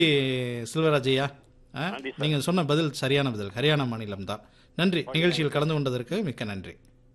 செல்வராஜையா ஆ? நன்றி சார். நீங்க சொன்ன பதில் சரியான பதில் ஹரியானா மாநிலம் தான் நன்றி நிகழ்ச்சியில் கலந்து கொண்டதற்கு மிக்க நன்றி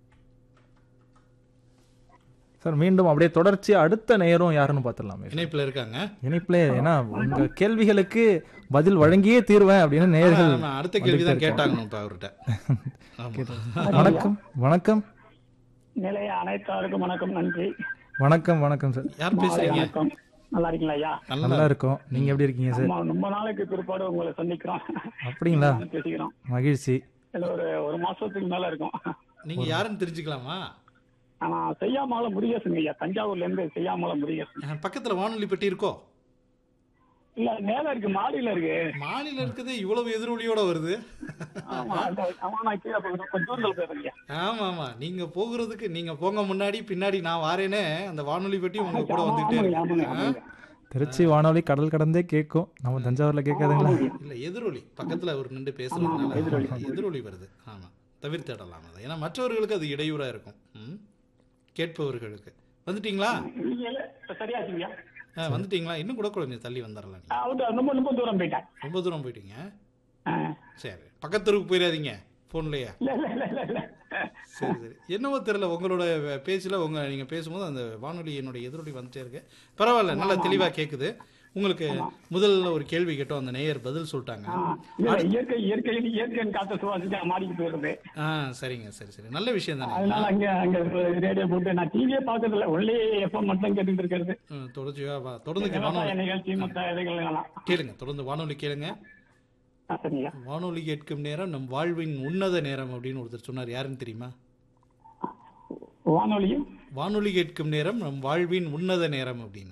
சார் மீண்டும் அப்படியே தொடர்ச்சி அடுத்த நேரம் யாருன்னு பார்த்துடலாமே இணைப்பில் இருக்காங்க இணைப்பிலே ஏன்னா உங்க கேள்விகளுக்கு பதில் வழங்கியே தீர்வேன் அப்படின்னு நேர்கள் ஆமா, அடுத்த கேள்வி தான் கேட்டாங்க இப்ப அவர்கிட்ட ஆமா. வணக்கம் வணக்கம் நிலைய அனைத்தாருக்கும் வணக்கம் நன்றி வணக்கம் வணக்கம் சார் யார் பேசுறீங்க வணக்கம் நல்லா இருக்கீங்களா ஐயா நல்லா நல்லா இருக்கோம் நீங்க எப்படி இருக்கீங்க சார் ஆமா, ரொம்ப நாளைக்கு பிற்பாடு உங்களை சந்திக்கிறோம் அப்படிங்களா பேசிக்கிறோம் மகிழ்ச்சி இதுல ஒரு ஒரு மாசத்துக்கு மேல இருக்கும் நீங்க யாருன்னு தெரிஞ்சுக்கலாமா ஆனா செய்யாமல முருகேசன் ஐயா தஞ்சாவூர்ல இருந்து செய்யாமல முருகேசன் அஹ், பக்கத்துல வானொலி பெட்டி இருக்கோ இல்ல மேல இருக்கு மாடியில இருக்கு மாநில இருக்குது இவ்வளவு எதிரொலியோட வருது ஆமா அந்த- ஆமா நான் கீழே போகிறேன் கொஞ்சம் தூரத்தில் போயிருக்கேன் ஆமா ஆமா நீங்க போகிறதுக்கு நீங்க போங்க முன்னாடி பின்னாடி நான் வாரேனே அந்த வானொலி பெட்டி உங்க கூட ஆமா, வந்துட்டே ஆமாங்க, இருக்கு ஆமாங்க, ஆமாங்க. திருச்சி வானொலி கடல் கடந்தே கேட்கும் நம்ம தஞ்சாவூர்ல கேட்காதுங்களா இல்ல எதிரொலி பக்கத்துல அவர் நின்று பேசுறதுனால எதிரொலி வருது ஆமா தவிர்த்திடலாம் அதை ஏன்னா மற்றவர்களுக்கு அது இடையூறா இருக்கும் ம்? கேட்பவர்களுக்கு வந்துட்டீங்களா நீங்க இல்ல, இப்ப சரியாச்சுங்கய்யா ஆ, வந்துட்டீங்களா இன்னும் கூட கொஞ்சம் தள்ளி வந்துடலாம் நீங்க அவரு ரொம்ப ரொம்ப தூரம் போயிட்டேன் ரொம்ப தூரம் போயிட்டீங்க ஆ. சரி பக்கத்தருக்கு போயிடாதீங்க போன்லயே இல்ல இல்ல இல்ல இல்ல இல்ல சரி சரி என்னவோ தெரியல உங்களோட பேச்சில் உங்க நீங்க பேசும்போது அந்த வானொலி என்னோட எதிரொலி வந்துட்டே இருக்கு பரவாயில்ல நல்லா தெளிவா கேக்குது உங்களுக்கு முதல்ல ஒரு கேள்வி கேட்டோம் அந்த நேயர் பதில் சொல்லிட்டாங்க ஆ, இல்ல இல்ல, இயற்கை இயற்கையில் இயற்கையின் காத்த சுவாசிச்சு மாடிக்கு போயிருது ஆ சரிங்க சரி சரி நல்ல விஷயம் தானே அதனால அங்க அங்க ரேடியோ போட்டு நான் டிவியே பாக்குறது இல்ல ஒன்லி எஃப்எம் மட்டும் கேட்டுட்டு இருக்கிறது ம், தொடர்ச்சியா வா- தொடர்ந்து கே- விவசாய வானொலி நிகழ்ச்சி மத்த இதுகள் எல்லாம் கேளுங்க தொடர்ந்து வானொலி கேளுங்க ஆ, சரிங்க வானொலி கேட்கும் நேரம் நம் வாழ்வின் உன்னத நேரம் அப்படின்னு ஒருத்தர் சொன்னார் யாருன்னு தெரியுமா வானொலியும் வானொலி கேட்கும் நேரம் நம் வாழ்வின் உன்னத நேரம் அப்படின்னு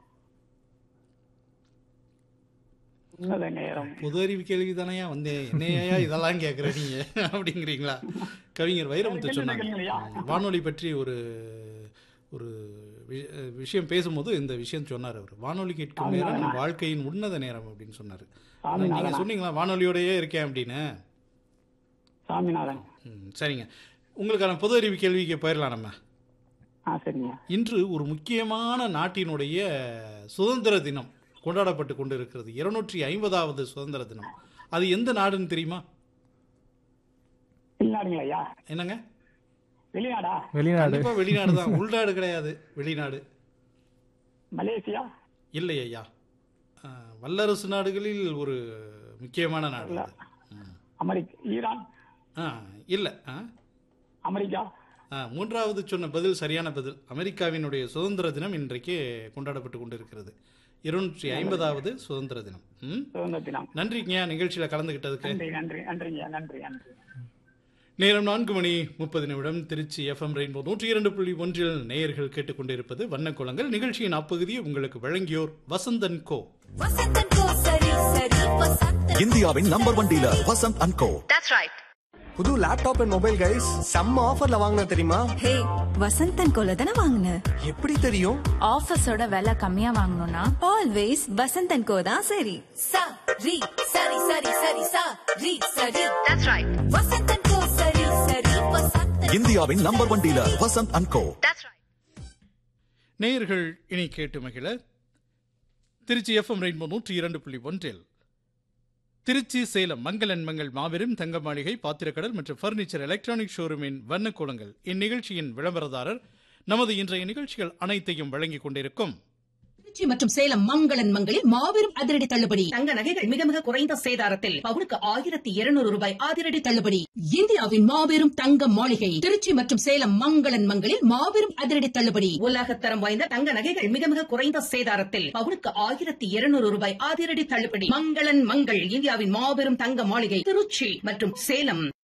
உன்னத நேரம் பொது அறிவு கேள்வி தானையா வந்தேன் என்னையா இதெல்லாம் கேட்குற நீங்க அப்படிங்கிறீங்களா கவிஞர் வைரமுத்து சொன்னாங்க கேளுங்கய்யா. வானொலி பற்றி ஒரு ஒரு வி- விஷயம் பேசும்போது இந்த விஷயம் சொன்னார் அவர் வானொலி கேட்கும் நேரம் நம் வாழ்க்கையின் உன்னத நேரம் அப்படின்னு சொன்னார் சாமி நீங்க சொன்னீங்களா வானொலியோடயே இருக்கேன் அப்படின்னு சாமிநாதன் ம், சரிங்க உங்களுக்கான பொது அறிவு கேள்விக்கு போயிடலாம் நம்ம ஆ சரிங்க இன்று ஒரு முக்கியமான நாட்டினுடைய சுதந்திர தினம் கொண்டாடப்பட்டு கொண்டு இருக்கிறது இருநூற்றி ஐம்பதாவது சுதந்திர தினம் அது எந்த நாடுன்னு தெரியுமா வெளிநாடுங்களா ஐயா என்னங்க வெளிநாடா வெளிநாடு கண்டிப்பா வெளிநாடு தான் உள்நாடு கிடையாது வெளிநாடு மலேசியா இல்லை ஐயா ஆ, வல்லரசு நாடுகளில் ஒரு முக்கியமான நாடு அது. ம். அமெரிக்க ஈரான் ஆ இல்லை ஆ அமெரிக்கா ஆ, மூன்றாவது சொன்ன பதில் சரியான பதில் அமெரிக்காவினுடைய சுதந்திர தினம் இன்றைக்கு கொண்டாடப்பட்டு கொண்டிருக்கிறது இருநூற்றி ஐம்பதாவது சுதந்திர தினம் ம் சுதந்திர தினம் நன்றிங்க நிகழ்ச்சியில் கலந்துக்கிட்டதுக்கு நன்றி நன்றி நன்றிங்க நன்றி நன்றி நேரம் நான்கு மணி முப்பது நிமிடம் திருச்சி எஃப்எம் ரெயின்போ நூற்றி இரண்டு புள்ளி ஒன்றில் நேயர்கள் கேட்டுக்கொண்டிருப்பது வண்ணக்குளங்கள் நிகழ்ச்சியின் அப்பகுதியை உங்களுக்கு வழங்கியோர் வசந்தன் கோ வசந்தன் கோ சரி சரி வசந்தன் இந்தியாவின் number one dealer Vasanth and co That's right. புது லேப்டாப் அண்ட் மொபைல் கைஸ் செம்ம ஆஃபர்ல வாங்கின தெரியுமா ஹே வசந்தன் கோல தானே வாங்கின எப்படி தெரியும் ஆஃபீஸோட விலை கம்மியா வாங்கணும்னா ஆல்வேஸ் வசந்தன் கோ தான் சரி Sa ri sari sari sari sa ri sari. That's right. Vasanthan கோ சரி சரி வசந்தன். இந்தியாவின் number one dealer Vasanth and co That's right. நேயர்கள் இனி கேட்டு மகிழ திருச்சி எஃப்எம் ரெயின்போ நூற்றி இரண்டு புள்ளி ஒன்றில் திருச்சி சேலம் மங்களன் மங்கள் மாபெரும் தங்க மாளிகை பாத்திரக்கடல் மற்றும் ஃபர்னிச்சர் எலக்ட்ரானிக் ஷோரூமின் வண்ணக்கோலங்கள் இந்நிகழ்ச்சியின் விளம்பரதாரர் நமது இன்றைய நிகழ்ச்சிகள் அனைத்தையும் வழங்கிக் கொண்டிருக்கும் திருச்சி மற்றும் சேலம் மங்களன் மங்களில் மாபெரும் அதிரடி தள்ளுபடி தங்க நகைகள் மிக மிக குறைந்த சேதாரத்தில் பவுனுக்கு ஆயிரத்தி இருநூறு ரூபாய் அதிரடி தள்ளுபடி இந்தியாவின் மாபெரும் தங்க மாளிகை திருச்சி மற்றும் சேலம் மங்களன் மங்களில் மாபெரும் அதிரடி தள்ளுபடி உலகத்தரம் வாய்ந்த தங்க நகைகள் மிக மிக குறைந்த சேதாரத்தில் பவுனுக்கு ஆயிரத்தி இருநூறு ரூபாய் அதிரடி தள்ளுபடி மங்களன் மங்கள் இந்தியாவின் மாபெரும் தங்க மாளிகை திருச்சி மற்றும் சேலம்